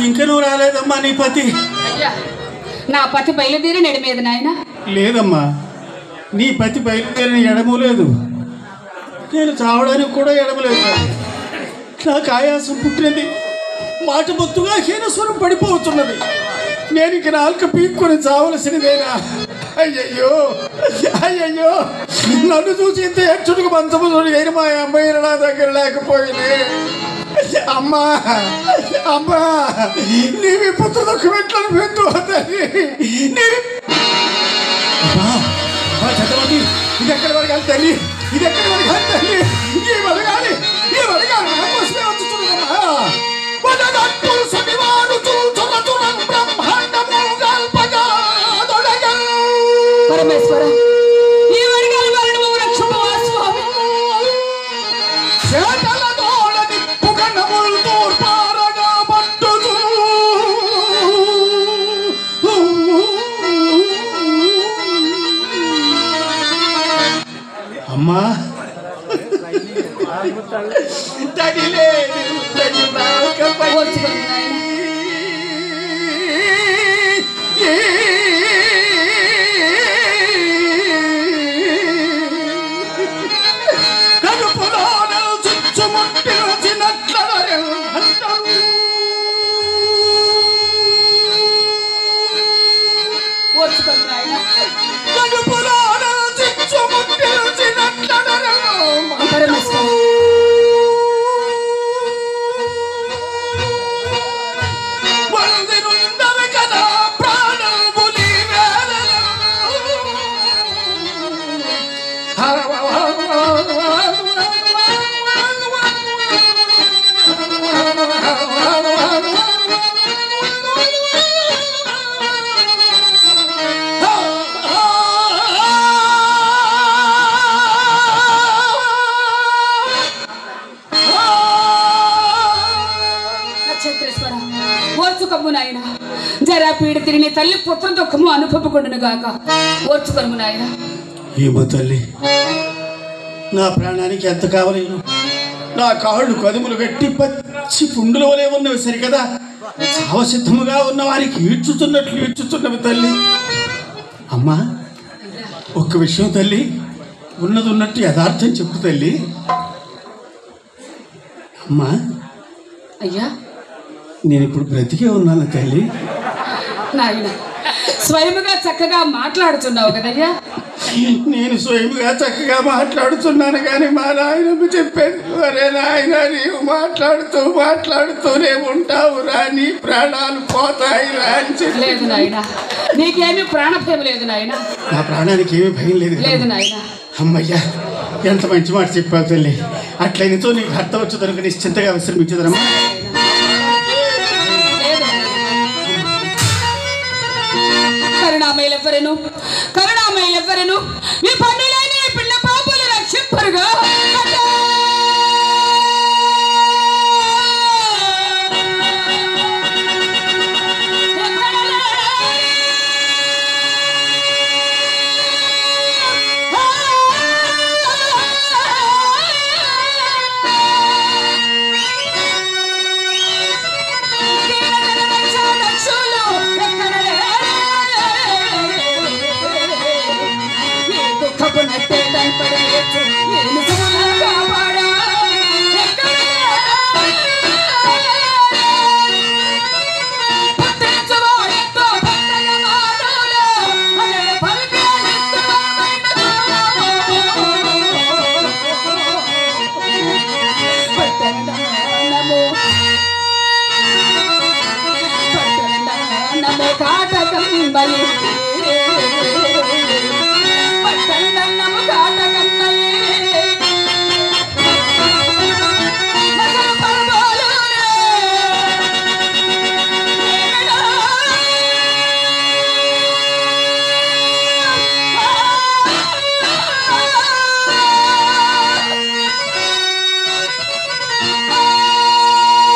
ఇంకా నువ్వు రాలేదమ్మా నీ పతి అయ్యా నా పతి బయలుదేరి నడి మీద నాయన లేదమ్మా నీ పతి బయలుదేరిన ఎడము లేదు నేను చావడానికి కూడా ఎడము లేదు నాకు ఆయాసం పుట్టినది మాట బొత్తుగా హీనస్వరం పడిపోతున్నది నేను ఇక నాలుక పీక్కొని చావలసినదేనా అయ్యయ్యో అయ్యయ్యో నన్ను చూసి ఇంత హెచ్చుడికి మంచము చూడి మా అమ్మాయి నా దగ్గర లేకపోయినే అమ్మా అమ్మా నీవి పుత్ర దుఃఖం ఎట్లా పెద్దు తల్లి నీవి అబ్బా, అబ్బా, చదవండి ఇది ఎక్కడ వరగాలి తల్లి ఇది ఎక్కడ వరగాలి తల్లి ఈ వరగాలి ఈ వరగాలి నా కోసమే వచ్చుతున్నదమ్మా వదనట్టు సమివారు చూచున తురం బ్రహ్మాండము గల్పగా దొడగల్. పరమేశ్వర ఈ వర్గాల మరణము రక్షమవా స్వామి చేతల దోడ నిప్పుగణముల్ తూర్పారగా పట్టుచు. అమ్మా తడిలేదు తడి నాకపై. ఓర్చుకోండి నాయన కడుపులోన చుచ్చుముట్టినట్లనరే అంటారు. ఓర్చుకోండి నాయన కడుపులోన చుచ్చుముట్టినట్లనరే పరమేశ్వర వందినుండవి కదా ప్రాణము నక్షత్రేశ్వర ఓర్చుకమ్ము నాయన జరా పీడితిని నీ తల్లి పుత్ర దుఃఖము అనుభవకుండును గాక ఓర్చుకొనుము నాయన ఏమో తల్లి నా ప్రాణానికి ఎంత కావలేను నా కాళ్ళు కదుములు గట్టి పచ్చి పుండుల వలె ఉన్నవి సరికదా సావసిద్ధముగా ఉన్న వారికి ఈడ్చుతున్నట్లు ఈడ్చుతున్నవి తల్లి అమ్మా ఒక్క విషయం తల్లి ఉన్నది ఉన్నట్టు యథార్థం చెప్పు తల్లి అమ్మా అయ్యా నేను ఇప్పుడు బ్రతికే ఉన్నాను తల్లి నాయన స్వయముగా చక్కగా మాట్లాడుతున్నావు కదయ్యా నేను స్వయంగా చక్కగా మాట్లాడుతున్నాను కానీ మా నాయనమ్మ చెప్పేది అరే నాయన నీవు మాట్లాడుతూ మాట్లాడుతూనే ఉంటావు రా నీ ప్రాణాలు పోతాయి రా అని చెప్పి లేదు నాయన నీకేమీ ప్రాణభయం లేదు నాయన నా ప్రాణానికి ఏమీ భయం లేదు కదా. లేదు నాయన అమ్మయ్యా ఎంత మంచి మాట చెప్పావు తల్లి అట్లయినతో నీకు అర్థం వచ్చు కనుక నిశ్చింతగా విశ్రమించదరమ్మా లేదు కరుణామయులెవ్వరెను కరుణామయులెవ్వరెను మీ పన్నులేని ఈ పిల్ల పాపులు రక్షింపరుగా నమో నమో కాటకం బలి పట్టణము కాటకం బలి నగర పరమాలునే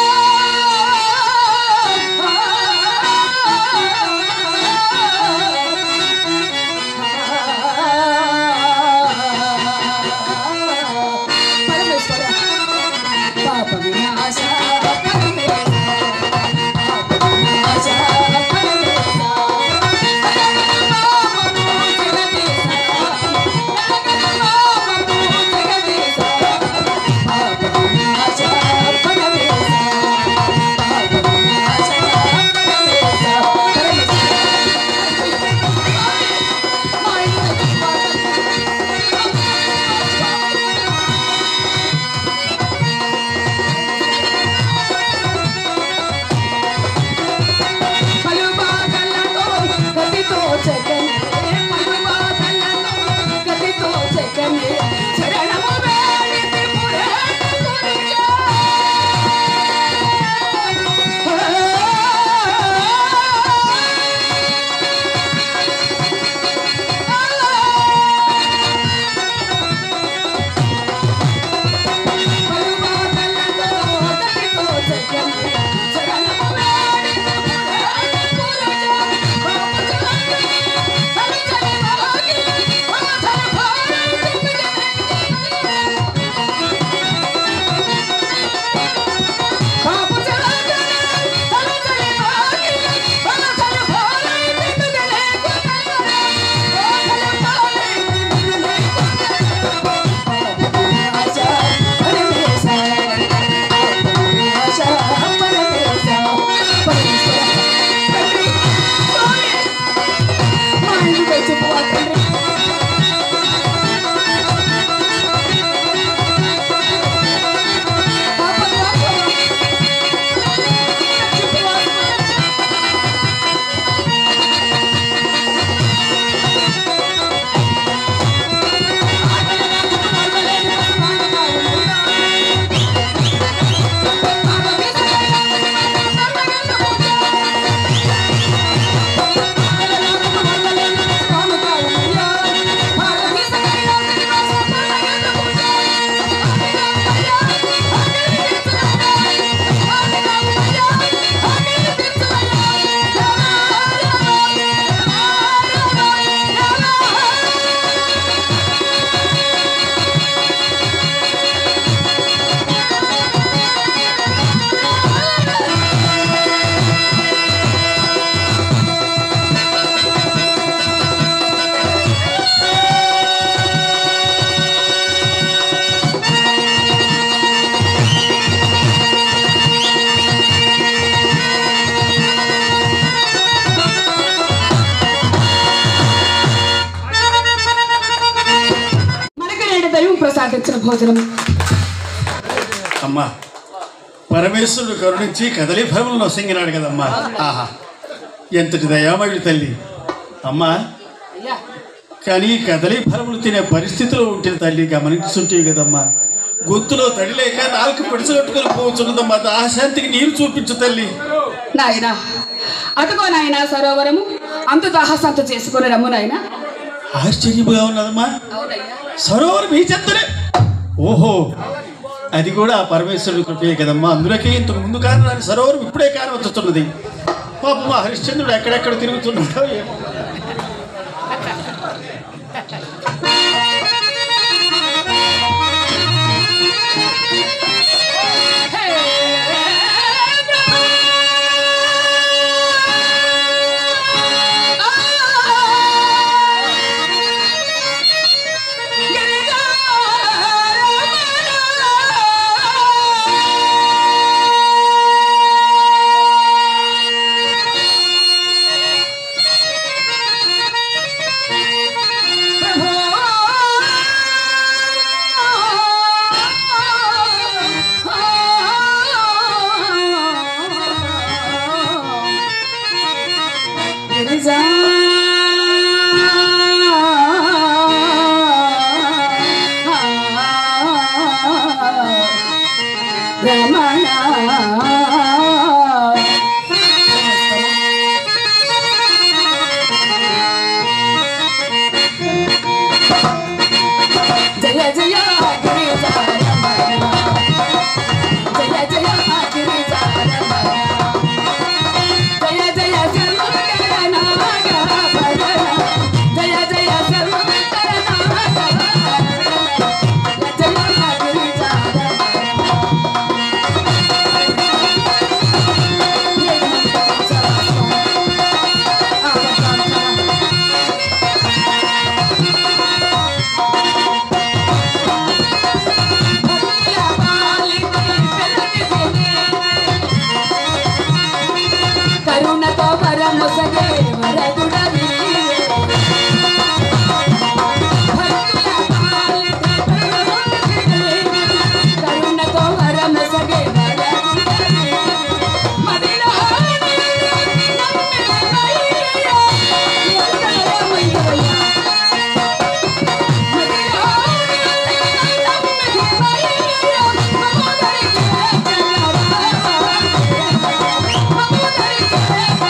ఆ ప్రసాదించిన భోజనం అమ్మా పరమేశ్వరుడు కరుణించి కదలి ఫలములు నొసంగినాడు కదమ్మా ఆహా ఎంతటి దయామయుడు తల్లి అమ్మా అయ్యా కానీ ఈ కదలి ఫలములు తినే పరిస్థితిలో ఉంటే తల్లి గమనించుంటే కదమ్మా గొంతులో తడి లేక నాలుగు పిడిచగట్టుకొని పోవచ్చున్నదమ్మా దాశాంతికి నీరు చూపించు తల్లి నాయనా అటుకో నాయనా సరోవరము అంత దాహసంత చేసుకుని రమ్ము నాయనా ఆశ్చర్యముగా ఉన్నదమ్మా అవునయ్యా సరోవరం మీ చెత్తనే ఓహో అది కూడా ఆ పరమేశ్వరుడు కృపయే కదమ్మా అందులోకే ఇంతకు ముందు కారణాన్ని సరోవరం ఇప్పుడే కారణవచ్చుతున్నది పాపం మా హరిశ్చంద్రుడు ఎక్కడెక్కడ తిరుగుతున్నాడో ఏమో రమణ జయ జయ గిరిజారమణ. జయ జయ గిరిజారమణ. జయ జయ శంకర నాగభరణ. జయ జయ శంకర నాగభరణ. జయ జయ గిరిజారమణ. కరుణతో వరమొసగే వరదుడవి కరుణతో వరమొసగే వరదుడవి మదిలో మదిలో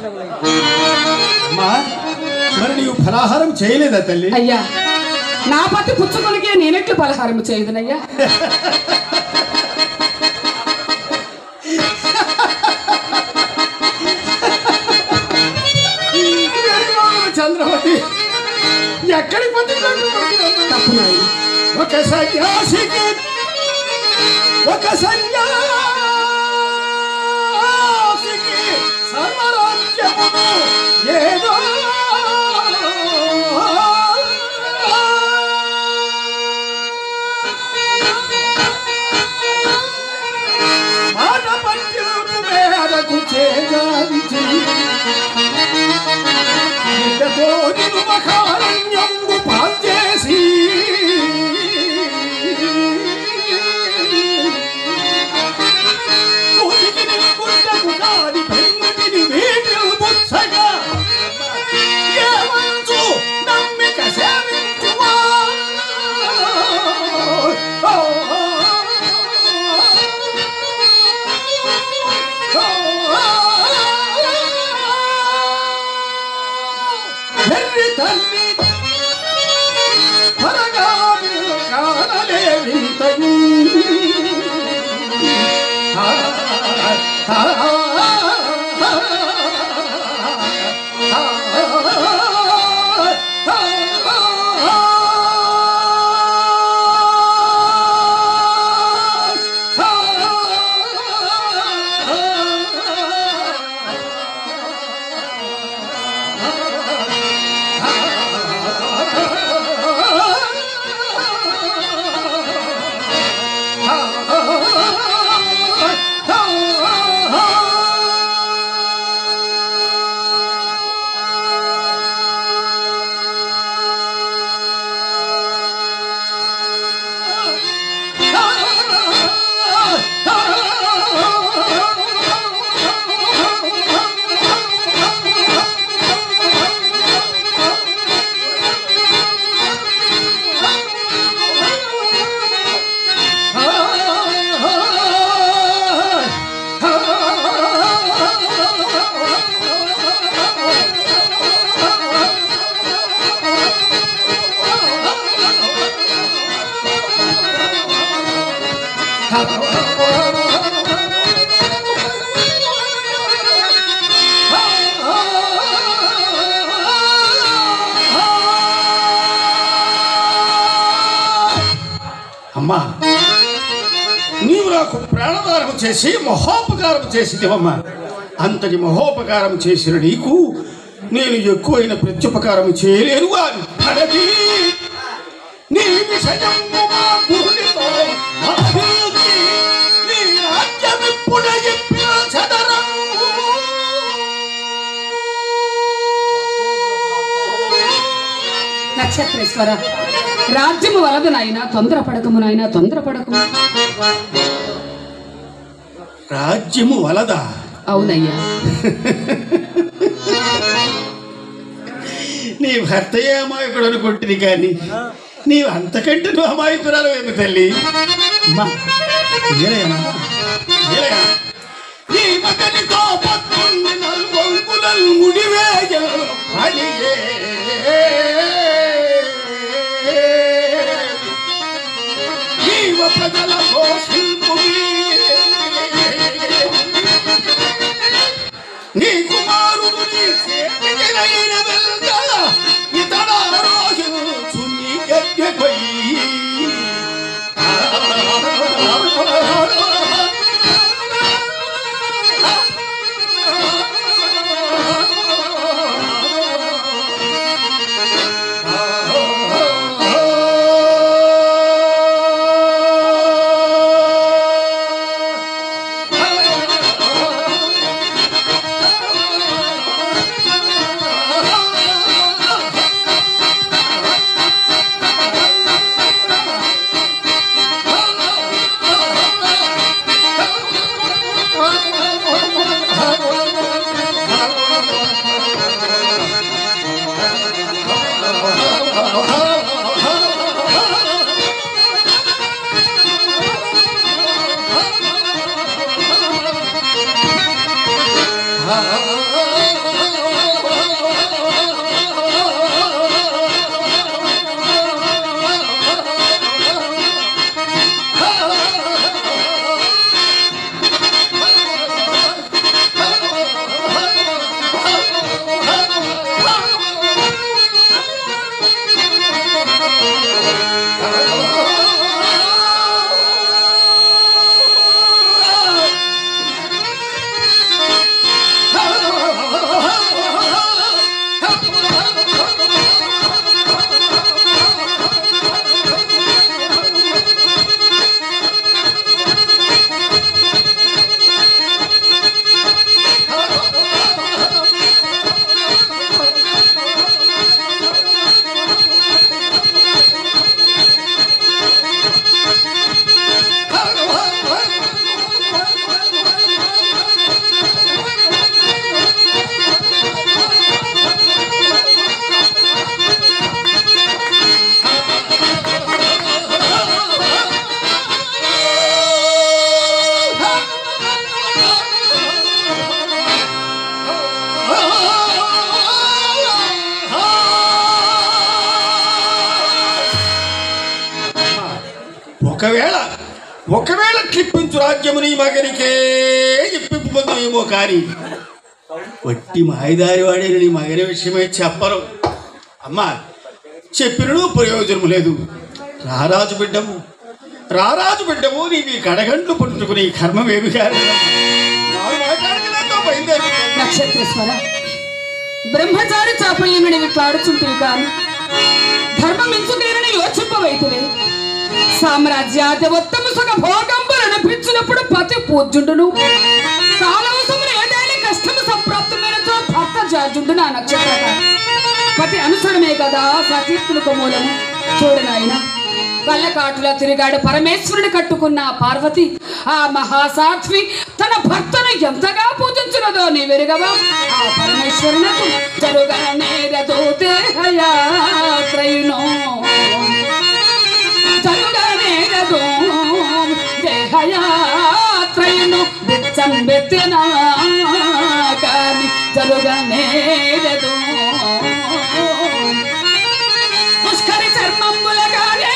అమ్మా మరి నీవు ఫలాహారం చేయలేదా తల్లి అయ్యా నా పతి పుచ్చుకొనికే నేనెట్లు పలహారం చేయదునయ్యా చంద్రవతి ఎక్కడికి పోతే తప్పు నాయన ఒక సన్యాసికి ఒక సన్యాసికి సర్వరాజ్యమును ఏదో మాట పట్టింపు మేరకు చేయాలి బిడ్డతో నిరుమకారణ్యంబు పాల్చేసి కోటికి నిలుగుండకు కాని పెన్నుటిని వీటిని బుచ్చగా ఏమంచు నమ్మిక సేవించువా వెర్రి తల్లి త్వరగా కానలేవింతయు ఆ, ఆ, అమ్మా నీవు నాకు ప్రాణదానం చేసి మహోపకారం చేసిదివమ్మా అంతటి మహోపకారం చేసిన నీకు నేను ఎక్కువైన ప్రత్యుపకారం చేయలేను అని అడగి నీ విషయము మా గురునితో అభివృద్ధి, నీ రాజ్యమిప్పుడే చెప్పిన చదరము. నక్షత్రేశ్వర రాజ్యము వలదు నాయన తొందరపడకము నాయన తొందరపడకము రాజ్యము వలదా అవునయ్యా నీ భర్తయే అమాయకుడు అనుకుంటుంది కానీ నీవు అంతకంటే నువ్వు అమాయకురాలు ఏమి తల్లి అమ్మా, ఏలయ్యా, ఏలయ్యా. నీ మగనితో పట్టుని నల్గొంగులల్ ముడివేయలు పనియే. నీవ ప్రజల పోషింపువి. నీ కుమారుడు నీ చేతికిరైన వెల్గ ఇతడ రోజు నీ గద్దెపై ఒకవేళ ఒకవేళ క్లిప్పించు రాజ్యము నీ మగనికే ఇప్పింపు పొందేమో కానీ వట్టి మాయదారి వాడే నీ మగని విషయమే చెప్పరు అమ్మా చెప్పినను ప్రయోజనము లేదు రారాజు బిడ్డము రారాజు బిడ్డము నీవి కడగండ్లు పుట్టుకుని కర్మమేమి కాదు బయలుదేరి నక్షత్రేశ్వర బ్రహ్మచారి చాపల్యముని విట్లాడుచుంటివి కాను ధర్మమించు తీరని యోచింపవైతివే సామ్రాజ్యాది ఉత్తమ సుఖ భోగంబులను పిచ్చినప్పుడు పతి పూజ్యుండును కాలవసమును ఏదైనా కష్టము సంప్రాప్తమైనతో భర్త జార్జుండు నా నక్షత్రక పతి అనుసరమే కదా సతీర్థులకు మూలము చూడు నాయన వల్లకాటులో తిరిగాడు పరమేశ్వరుని కట్టుకున్న ఆ పార్వతి ఆ మహాసాధ్వి తన భర్తను ఎంతగా పూజించినదో నీ వెరుగవా ఆ పరమేశ్వరునకు జరుగనే దేహయాత్రయునో జరుగనేరదు దేహయాత్రయును బిచ్చం బెత్తిన కాని జరుగనేరదు పుష్కరి చర్మంబులగానే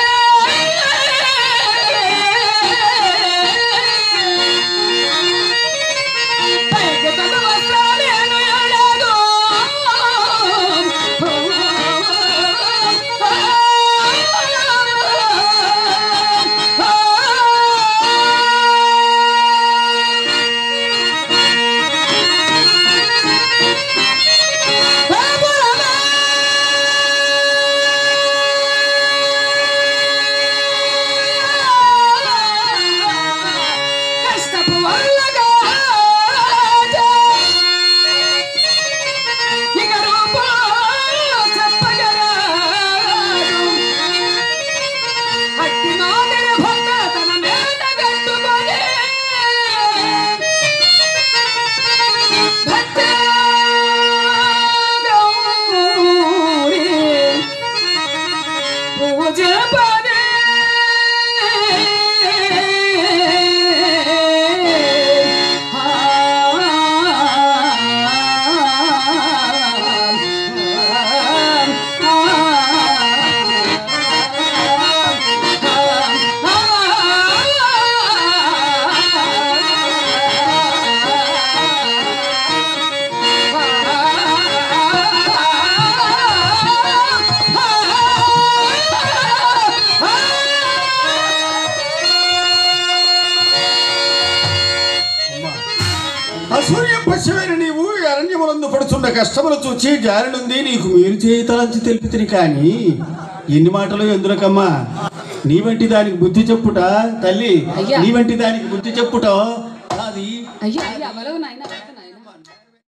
పైకి వస్త్రాలేను ఎలాగో కష్టపు వల్లగా ఇక రూపం చెప్పగలరు. అట్టి మాదిరి భక్త తన మీద కట్టుకొని భక్త గౌరీ పూజ పదే అసూర్య పశ్చిమైన నీవు ఈ అరణ్యములందు పడుతున్న కష్టములు చూచి జారినుంది నీకు మేలు చేయుతలంచి తెలిపితిని కానీ ఎన్ని మాటలు ఎందులకమ్మా నీ వంటి దానికి బుద్ధి చెప్పుట తల్లి అయ్యా. నీ వంటి దానికి బుద్ధి చెప్పుట అది అయ్యా అయ్యా అవలవు నాయన నాయన